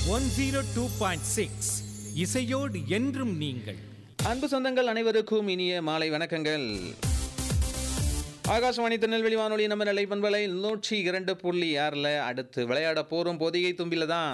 One zero two point six இசையோடு என்றும் நீங்கள் அன்பு சொந்தங்கள் அனைவருக்கும் இனிய மாலை வணக்கங்கள் ஆகாசவாணி திருநெல்வேலி வானொலி நம்ம நிலை பண்பலை நூற்றி இரண்டு புள்ளி ஆறில் அடுத்து விளையாட போகிறோம் பொதிகை தும்பில தான்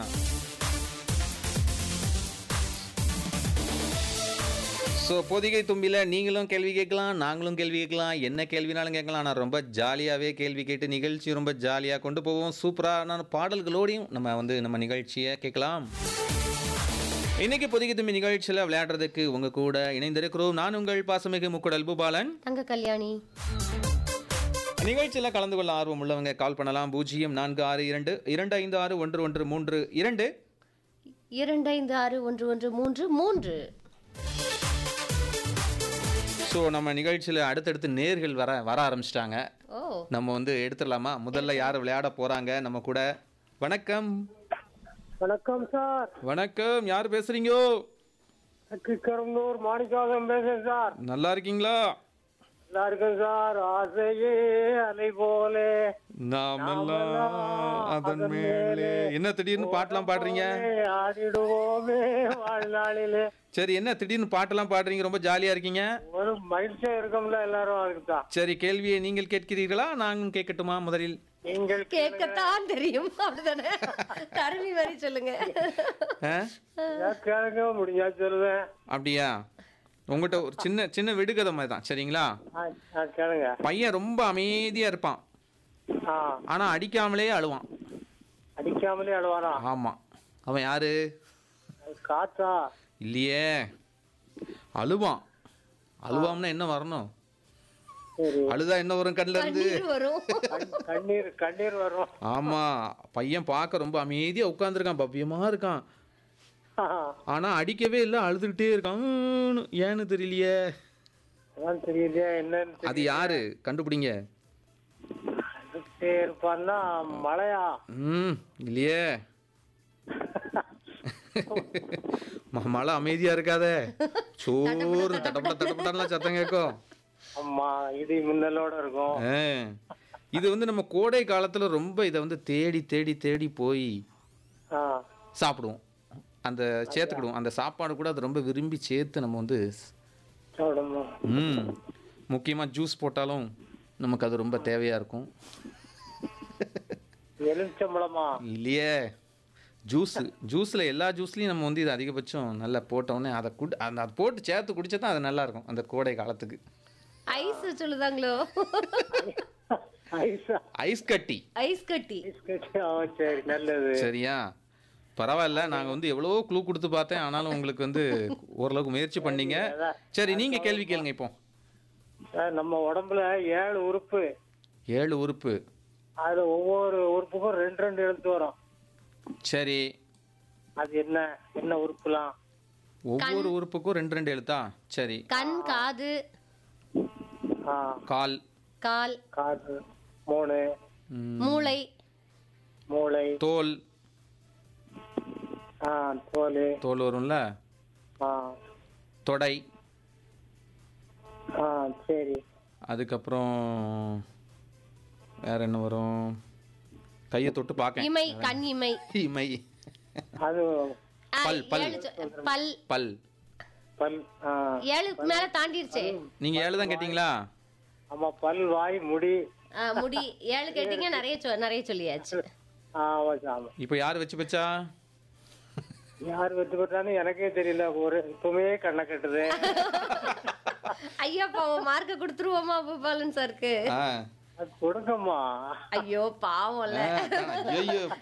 ஸோ பொதிகை தும்பில நீங்களும் கேள்வி கேட்கலாம் நாங்களும் கேள்வி கேட்கலாம் என்ன கேள்வினாலும் கேட்கலாம் ஆனால் ரொம்ப ஜாலியாகவே கேள்வி கேட்டு நிகழ்ச்சி ரொம்ப ஜாலியாக கொண்டு போவோம் சூப்பரான பாடல்களோடையும் நம்ம வந்து நம்ம நிகழ்ச்சியை கேட்கலாம் இன்னைக்கு பொதிகை தும்பி நிகழ்ச்சியில் விளையாடுறதுக்கு உங்க கூட இணைந்திருக்கிறோம் நான் உங்கள் பாசமிகு முக்குடல் பூபாலன் தங்க கல்யாணி நிகழ்ச்சியில் கலந்து கொள்ள ஆர்வம் உள்ளவங்க கால் பண்ணலாம் பூஜ்ஜியம் நான்கு ஆறு இரண்டு இரண்டு ஐந்து ஆறு ஒன்று ஒன்று மூன்று இரண்டு இரண்டு ஐந்து ஆறு ஒன்று ஒன்று மூன்று மூன்று ஸோ நம்ம நிகழ்ச்சியில் அடுத்தடுத்து நேர்கள் வர வர ஆரம்பிச்சிட்டாங்க ஓ நம்ம வந்து எடுத்துடலாமா முதல்ல யார் விளையாட போறாங்க நம்ம கூட வணக்கம் வணக்கம் சார் வணக்கம் யார் பேசுறீங்கோ கிக்கரந்தூர் மாணிக்காதம் பேசுறேன் சார் நல்லா இருக்கீங்களா நல்லா இருக்கேன் சார் ஆசையே அலை போலே நாமெல்லாம் அதன் மேலே என்ன திடீர்னு பாட்டெல்லாம் பாடுறீங்க ஆடிடுவோமே வாழ்நாளிலே சரி என்ன திடீர்னு பாட்டெல்லாம் பாடுறீங்க ரொம்ப ஜாலியா இருக்கீங்க ஒரு மகிழ்ச்சியா இருக்கோம்ல எல்லாரும் அதுக்குதான் சரி கேள்வியை நீங்கள் கேட்கிறீர்களா நாங்கள் கேட்கட்டுமா முதலில் நீங்கள் கேட்கத்தான் தெரியும் அப்படிதானே தருமி வரி சொல்லுங்க ஆ? ஏதாவது கேளுங்க முடிஞ்சா சொல்லுவேன் அப்படியா உங்கள்கிட்ட ஒரு சின்ன சின்ன விடுகதை மாதிரி தான் சரிங்களா ஆ, ஆ, கேளுங்க பையன் ரொம்ப அமைதியா இருப்பான் ஆ ஆனா அடிக்காமலே அழுவான் அடிக்காமலே அழுவாரா ஆமா அவன் யாரு அது காத்தா இல்லையே அழுவான் அழுவாம்னா என்ன வரணும் சரி அழுதா என்ன வரும் கண்ணுல இருந்து கண்ணீர் வரும் கண்- கண்ணீர் கண்ணீர் வரும் ஆமா பையன் பார்க்க ரொம்ப அமைதியா உட்காந்துருக்கான் பவ்யமா இருக்கான் ஆ, ஆனா அடிக்கவே இல்லை அழுதுகிட்டே இருக்கான் ஊன்னு. ஏன்னு தெரியலையே அதான் தெரியலையே என்னன்னு அது யாரு கண்டுபிடிங்க தெரியலே இருப்பான்னா மழையா ம் இல்லையே ம- மழை அமைதியா இருக்காதே சோறு தட்டப்பட்ட தட்டப்பட்டலாம் சத்தம் கேட்கும் ஆமா இடி மின்னலோட இருக்கும் ஆ. இது வந்து நம்ம கோடை காலத்துல ரொம்ப இதை வந்து தேடி தேடி தேடி போய் ஆ, சாப்பிடுவோம் அந்த சேர்த்துக்கிடுவோம் அந்த சாப்பாடு கூட அது ரொம்ப விரும்பி சேர்த்து நம்ம வந்து சாப்பிடணும். ம் முக்கியமாக ஜூஸ் போட்டாலும் நமக்கு அது ரொம்ப தேவையாக இருக்கும் எலுமிச்சம்பழமா இல்லையே ஜூஸு ஜூஸில் எல்லா ஜூஸ்லேயும் நம்ம வந்து இது அதிகபட்சம் நல்லா போட்டோன்னே அதை குடி அந்த அதை போட்டு சேர்த்து குடிச்சா தான் அது நல்லா இருக்கும் அந்த கோடை காலத்துக்கு ஐஸ் சொல்லுதாங்களோ ஐஸா ஐஸ் கட்டி ஐஸ் கட்டி ஐஸ் கட்டி ஆ, சரி நல்லது சரியா பரவாயில்ல நாங்கள் வந்து எவ்வளோ க்ளூ கொடுத்து பார்த்தேன் ஆனாலும் உங்களுக்கு வந்து ஓரளவுக்கு முயற்சி பண்ணீங்க சரி நீங்கள் கேள்வி கேளுங்க இப்போ சார், நம்ம உடம்புல ஏழு உறுப்பு ஏழு உறுப்பு அதுல ஒவ்வொரு உறுப்புக்கும் ரெண்டு ரெண்டு எழுத்து வரும் சரி அது என்ன என்ன உறுப்புலாம் ஒவ்வொரு உறுப்புக்கும் ரெண்டு ரெண்டு எழுத்தா சரி கண் காது ஆ கால் கால் காது மூணு ம், மூளை மூளை தோல் ஆ தோல் தோல் வரும்ல ஆ தொடை ஆ சரி அதுக்கப்புறம் வேற என்ன வரும் கையை தொட்டு பார்க்க இமை கண் இமை இமை அது ஆ, பல், பல். ஏழு சொ- பல் பல் பல் ஆ ஏழு மேல தாண்டிருச்சே நீங்க ஏழு தான் கேட்டீங்களா ஆமா பல் வாய் முடி ஆ, முடி ஏழு கேட்டீங்க நிறைய சொ- நிறைய சொல்லியாச்சு ஆ ஆமா ஆமா இப்போ யார் வச்சு வச்சா யார் வெற்றி பெற்றான்னு எனக்கே தெரியல ஒரு இப்பவுமே கண்ணை கட்டுது ஐயா பாவம் மார்க்க கொடுத்துருவோமா பூபாலன் சாருக்கு ஆ அது கொடுங்கம்மா ஐயோ பாவம்ல ஐயோ